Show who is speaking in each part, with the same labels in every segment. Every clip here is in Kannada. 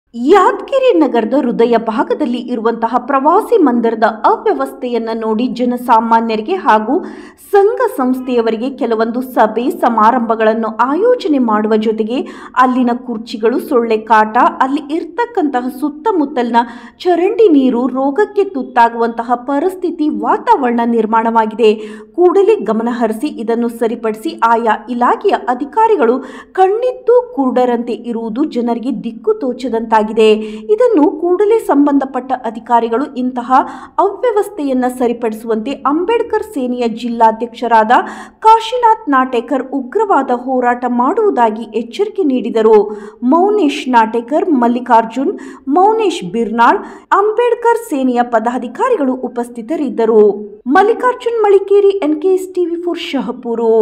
Speaker 1: ಯಾದಗಿರಿ ನಗರದ ಹೃದಯ ಭಾಗದಲ್ಲಿ ಇರುವಂತಹ ಪ್ರವಾಸಿ ಮಂದಿರದ ಅವ್ಯವಸ್ಥೆಯನ್ನ ನೋಡಿ ಜನಸಾಮಾನ್ಯರಿಗೆ ಹಾಗೂ ಸಂಘ ಸಂಸ್ಥೆಯವರಿಗೆ ಕೆಲವೊಂದು ಸಭೆ ಸಮಾರಂಭಗಳನ್ನು ಆಯೋಜನೆ ಮಾಡುವ ಜೊತೆಗೆ ಅಲ್ಲಿನ ಕುರ್ಚಿಗಳು ಸೊಳ್ಳೆ ಕಾಟ ಅಲ್ಲಿ ಇರ್ತಕ್ಕಂತಹ ಸುತ್ತಮುತ್ತಲಿನ ಚರಂಡಿ ನೀರು ರೋಗಕ್ಕೆ ತುತ್ತಾಗುವಂತಹ ಪರಿಸ್ಥಿತಿ ವಾತಾವರಣ ನಿರ್ಮಾಣವಾಗಿದೆ ಕೂಡಲೇ ಗಮನಹರಿಸಿ ಇದನ್ನು ಸರಿಪಡಿಸಿ ಆಯಾ ಇಲಾಖೆಯ ಅಧಿಕಾರಿಗಳು ಕಣ್ಣಿದ್ದು ಕುರುಡರಂತೆ ಇರುವುದು ಜನರಿಗೆ ದಿಕ್ಕು ತೋಚದಂತಾಗಿದೆ ಇದನ್ನು ಕೂಡಲೇ ಸಂಬಂಧಪಟ್ಟ ಅಧಿಕಾರಿಗಳು ಇಂತಹ ಅವ್ಯವಸ್ಥೆಯನ್ನ ಸರಿಪಡಿಸುವಂತೆ ಅಂಬೇಡ್ಕರ್ ಸೇನೆಯ ಜಿಲ್ಲಾಧ್ಯಕ್ಷರಾದ ಕಾಶಿನಾಥ್ ನಾಟೇಕರ್ ಉಗ್ರವಾದ ಹೋರಾಟ ಮಾಡುವುದಾಗಿ ಎಚ್ಚರಿಕೆ ನೀಡಿದರು ಮೌನೇಶ್ ನಾಟೇಕರ್ ಮಲ್ಲಿಕಾರ್ಜುನ್ ಮೌನೇಶ್ ಬಿರ್ನಾಳ್ ಅಂಬೇಡ್ಕರ್ ಸೇನೆಯ ಪದಾಧಿಕಾರಿಗಳು ಉಪಸ್ಥಿತರಿದ್ದರು Mallikarjun Malikeri NKS TV four Shahapur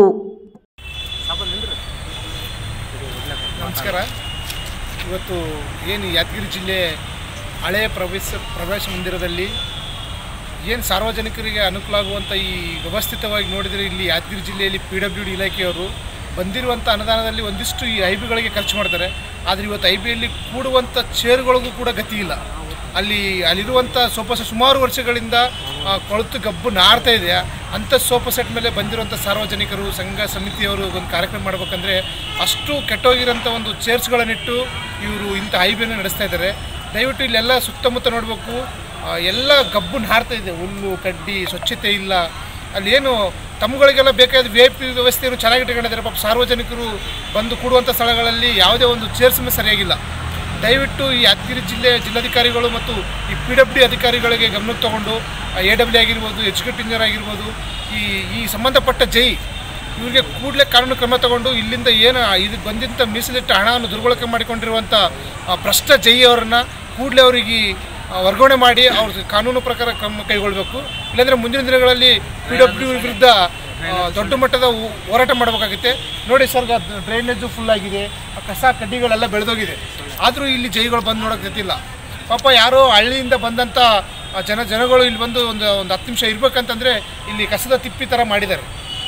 Speaker 2: ನಮಸ್ಕಾರ ಇವತ್ತು ಏನು ಯಾದಗಿರಿ ಜಿಲ್ಲೆ ಹಳೆಯ ಪ್ರವೇಶ ಪ್ರವೇಶ ಮಂದಿರದಲ್ಲಿ ಏನು ಸಾರ್ವಜನಿಕರಿಗೆ ಅನುಕೂಲ ಆಗುವಂಥ ಈ ವ್ಯವಸ್ಥಿತವಾಗಿ ನೋಡಿದರೆ ಇಲ್ಲಿ ಯಾದಗಿರಿ ಜಿಲ್ಲೆಯಲ್ಲಿ ಪಿ ಡಬ್ಲ್ಯೂ ಡಿ ಇಲಾಖೆಯವರು ಬಂದಿರುವಂಥ ಅನುದಾನದಲ್ಲಿ ಒಂದಿಷ್ಟು ಈ ಐ ಬಿಗಳಿಗೆ ಖರ್ಚು ಮಾಡ್ತಾರೆ ಆದರೆ ಇವತ್ತು ಐ ಬಿಯಲ್ಲಿ ಕೂಡುವಂಥ ಚೇರ್ಗಳಿಗೂ ಕೂಡ ಗತಿ ಇಲ್ಲ ಅಲ್ಲಿ ಅಲ್ಲಿರುವಂಥ ಸೋಫಾ ಸೆಟ್ ಸುಮಾರು ವರ್ಷಗಳಿಂದ ಆ, ಕೊಳೆತು ಗಬ್ಬು ನಾರ್ತಾ ಇದೆ ಅಂಥ ಸೋಫಾ ಸೆಟ್ ಮೇಲೆ ಬಂದಿರುವಂಥ ಸಾರ್ವಜನಿಕರು ಸಂಘ ಸಮಿತಿಯವರು ಒಂದು ಕಾರ್ಯಕ್ರಮ ಮಾಡಬೇಕಂದ್ರೆ ಅಷ್ಟು ಕೆಟ್ಟೋಗಿರೋಂಥ ಒಂದು ಚೇರ್ಸ್ಗಳನ್ನಿಟ್ಟು ಇವರು ಇಂಥ ಐಬಿಯನ್ನು ನಡೆಸ್ತಾ ಇದ್ದಾರೆ ದಯವಿಟ್ಟು ಇಲ್ಲೆಲ್ಲ ಸುತ್ತಮುತ್ತ ನೋಡಬೇಕು ಎಲ್ಲ ಗಬ್ಬು ನಾರ್ತಾ ಇದೆ ಹುಲ್ಲು ಕಡ್ಡಿ ಸ್ವಚ್ಛತೆ ಇಲ್ಲ ಅಲ್ಲಿ ಏನು ತಮ್ಮಗಳಿಗೆಲ್ಲ ಬೇಕಾದ ವಿ ಐ ಪಿ ವ್ಯವಸ್ಥೆಯನ್ನು ಚೆನ್ನಾಗಿ ಇಟ್ಕೊಂಡಿದ್ದಾರೆ ಪಾಪ ಸಾರ್ವಜನಿಕರು ಬಂದು ಕೂಡುವಂಥ ಸ್ಥಳಗಳಲ್ಲಿ ಯಾವುದೇ ಒಂದು ಚೇರ್ಸ್ ಸರಿಯಾಗಿಲ್ಲ ದಯವಿಟ್ಟು ಈ ಯಾದಗಿರಿ ಜಿಲ್ಲೆ ಜಿಲ್ಲಾಧಿಕಾರಿಗಳು ಮತ್ತು ಈ ಪಿ ಡಬ್ಲ್ಯೂ ಅಧಿಕಾರಿಗಳಿಗೆ ಗಮನಕ್ಕೆ ತಗೊಂಡು ಎ ಡಬ್ಲ್ಯೂ ಆಗಿರ್ಬೋದು ಎಕ್ಸಿಕ್ಯೂಟಿವ್ ಇಂಜಿನಿಯರ್ ಆಗಿರ್ಬೋದು ಈ ಈ ಸಂಬಂಧಪಟ್ಟ ಜೈ ಇವರಿಗೆ ಕೂಡಲೇ ಕಾನೂನು ಕ್ರಮ ತಗೊಂಡು ಇಲ್ಲಿಂದ ಏನು ಇದು ಬಂದಂಥ ಮೀಸಲಿಟ್ಟ ಹಣವನ್ನು ದುರ್ಬಳಕೆ ಮಾಡಿಕೊಂಡಿರುವಂಥ ಆ, ಭ್ರಷ್ಟ ಜೈ ಅವರನ್ನು ಕೂಡಲೇ ಅವರಿಗೆ ಆ, ವರ್ಗಾವಣೆ ಮಾಡಿ ಅವ್ರ ಕಾನೂನು ಪ್ರಕಾರ ಕ್ರಮ ಕೈಗೊಳ್ಳಬೇಕು ಇಲ್ಲಾಂದರೆ ಮುಂದಿನ ದಿನಗಳಲ್ಲಿ ಪಿ ಡಬ್ಲ್ಯೂ ವಿರುದ್ಧ ಆ, ದೊಡ್ಡ ಮಟ್ಟದ ಹೋ- ಹೋರಾಟ ಮಾಡಬೇಕಾಗುತ್ತೆ ನೋಡಿ ಸರ್ ಡ್ರೈನೇಜು ಫುಲ್ ಆಗಿದೆ ಆ ಕಸ ಕಡ್ಡಿಗಳೆಲ್ಲ ಬೆಳೆದೋಗಿದೆ ಆದರೂ ಇಲ್ಲಿ ಜೈಗಳು ಬಂದು ನೋಡೋಕ್ಕಿಲ್ಲ ಪಾಪ ಯಾರೋ ಹಳ್ಳಿಯಿಂದ ಬಂದಂಥ ಆ ಜನ ಜನಗಳು ಇಲ್ಲಿ ಬಂದು ಒಂದು ಒಂದು ಹತ್ತು ನಿಮಿಷ ಇರ್ಬೇಕಂತಂದರೆ ಇಲ್ಲಿ ಕಸದ ತಿಪ್ಪಿ ಥರ ಮಾಡಿದ್ದಾರೆ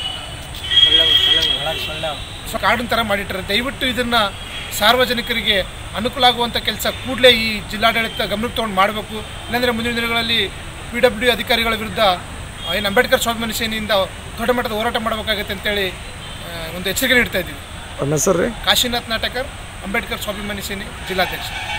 Speaker 2: ಸೊ ಕಾಡಿನ ಥರ ಮಾಡಿಟ್ಟಾರೆ ದಯವಿಟ್ಟು ಇದನ್ನು ಸಾರ್ವಜನಿಕರಿಗೆ ಅನುಕೂಲ ಆಗುವಂಥ ಕೆಲಸ ಕೂಡಲೇ ಈ ಜಿಲ್ಲಾಡಳಿತ ಗಮನಕ್ಕೆ ತೊಗೊಂಡು ಮಾಡಬೇಕು ಇಲ್ಲಾಂದರೆ ಮುಂದಿನ ದಿನಗಳಲ್ಲಿ ಪಿ ಡಬ್ಲ್ಯೂ ಅಧಿಕಾರಿಗಳ ವಿರುದ್ಧ ಆ, ಏನು ಅಂಬೇಡ್ಕರ್ ಸ್ವಾಭಿಮಾನಿ ಸೇನೆಯಿಂದ ದೊಡ್ಡ ಮಟ್ಟದ ಹೋರಾಟ ಮಾಡಬೇಕಾಗತ್ತೆ ಅಂತೇಳಿ ಆ, ಒಂದು ಎಚ್ಚರಿಕೆ ನೀಡ್ತಾ ಇದ್ದೀವಿ
Speaker 3: ನಮ್ಮ ಹೆಸರು ರೀ
Speaker 2: ಕಾಶಿನಾಥ್ ನಾಟಕರ್ ಅಂಬೇಡ್ಕರ್ ಸ್ವಾಭಿಮಾನಿ ಸೇನೆ ಜಿಲ್ಲಾಧ್ಯಕ್ಷ